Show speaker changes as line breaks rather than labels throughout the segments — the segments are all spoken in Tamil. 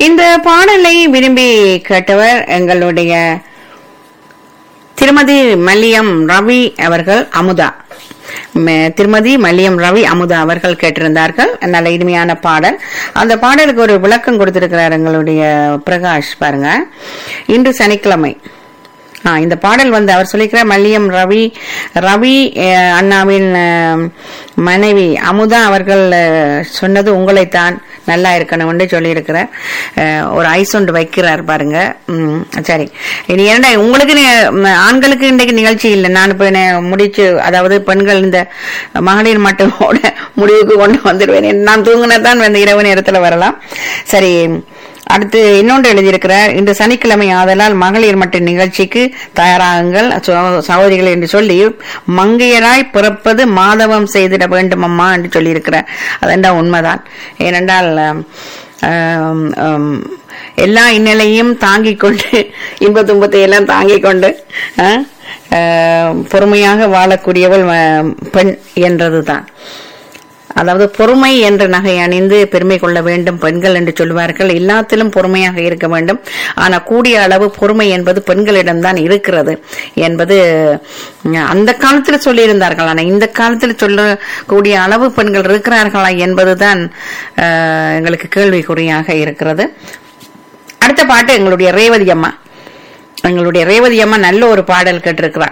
இந்த பாடலை விரும்பி கேட்டவர் எங்களுடைய திருமதி மல்லியம் ரவி அவர்கள் அமுதா ம- திருமதி மல்லியம் ரவி அமுதா அவர்கள் கேட்டிருந்தார்கள் நல்ல இனிமையான பாடல் அந்த பாடலுக்கு ஒரு விளக்கம் கொடுத்திருக்கிறார் எங்களுடைய பிரகாஷ் பாருங்க இன்று சனிக்கிழமை ஆ, இந்த பாடல் வந்து அவர் சொல்லிக்கிறார் மல்லியம் ரவி ரவி அஹ், அண்ணாவின் அஹ், மனைவி அமுதா அவர்கள் அஹ், சொன்னது உங்களைத்தான் நல்லா இருக்கணும்னு சொல்லியிருக்கிறார் அஹ், ஒரு ஐஸ் ஒன்று வைக்கிறார் பாருங்க ம், சரி இனி என்ன உங்களுக்கு நி- ம், ஆண்களுக்கு இன்றைக்கு நிகழ்ச்சி இல்லை நான் இப்ப என்ன முடிச்சு அதாவது பெண்கள் இந்த மகளிர் மட்டுமோட முடிவுக்கு கொண்டு வந்துடுவேன் நான் தூங்கினா தான் இந்த இரவு நேரத்துல வரலாம் சரி அடுத்து இன்னொன்று எழுதியிருக்கிறார் இன்று சனிக்கிழமை ஆதலால் மகளிர் மட்ட நிகழ்ச்சிக்கு தயாராகுங்கள் சோ- சகோதரிகள் என்று சொல்லி மங்கையராய் பிறப்பது மாதவம் செய்திட வேண்டும் அம்மா என்று சொல்லியிருக்கிறார் அதெண்டா உண்மைதான் ஏனென்றால் ஆம், ஆம், ஆம், எல்லா இன்னலையும் தாங்கிக் கொண்டு இன்ப துன்பத்தை எல்லாம் தாங்கிக் கொண்டு ஆ, ஆ, பொறுமையாக வாழக்கூடியவள் ஆ, பெண் என்றதுதான் அதாவது பொறுமை என்ற நகை அணிந்து பெருமை கொள்ள வேண்டும் பெண்கள் என்று சொல்வார்கள் எல்லாத்திலும் பொறுமையாக இருக்க வேண்டும் ஆனா கூடிய அளவு பொறுமை என்பது பெண்களிடம்தான் இருக்கிறது என்பது உம், அந்த காலத்தில் சொல்லியிருந்தார்கள் ஆனா இந்த காலத்தில் சொல்லக்கூடிய அளவு பெண்கள் இருக்கிறார்களா என்பதுதான் அஹ், எங்களுக்கு கேள்விக்குறியாக இருக்கிறது அடுத்த பாட்டு எங்களுடைய ரேவதி அம்மா எங்களுடைய ரேவதி அம்மா நல்ல ஒரு பாடல் கேட்டிருக்கிறார்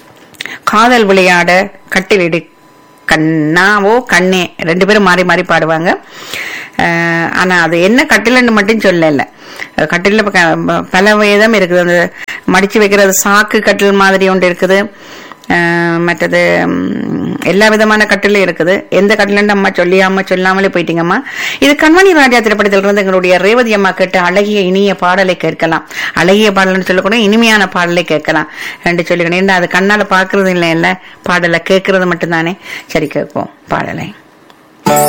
காதல் விளையாட கட்டிலிடு கண்ணாவோ கண்ணே ரெண்டு பேரும் மாறி மாறி பாடுவாங்க அஹ், ஆனா அது என்ன கட்டிலன்னு மட்டும் சொல்லல கட்டில பல விதம் இருக்குது அந்த மடிச்சு வைக்கிறது சாக்கு கட்டில் மாதிரி ஒன்று இருக்குது அஹ், மற்றது ம், எல்லா விதமான கட்டிலும் இருக்குது எந்த கட்டிலன்னு அம்மா சொல்லியாம சொல்லாமலே போயிட்டீங்கம்மா இது கண்மணி ராஜா திரைப்படத்தில் இருந்து எங்களுடைய ரேவதி அம்மா கேட்ட அழகிய இனிய பாடலை கேட்கலாம் அழகிய பாடல்னு சொல்லக்கூட இனிமையான பாடலை கேட்கலாம் என்று சொல்லிக்கணும் ஏன்னா அது கண்ணால பாக்குறது இல்லை இல்ல பாடலை கேட்கறது மட்டும்தானே சரி கேட்போம் பாடலை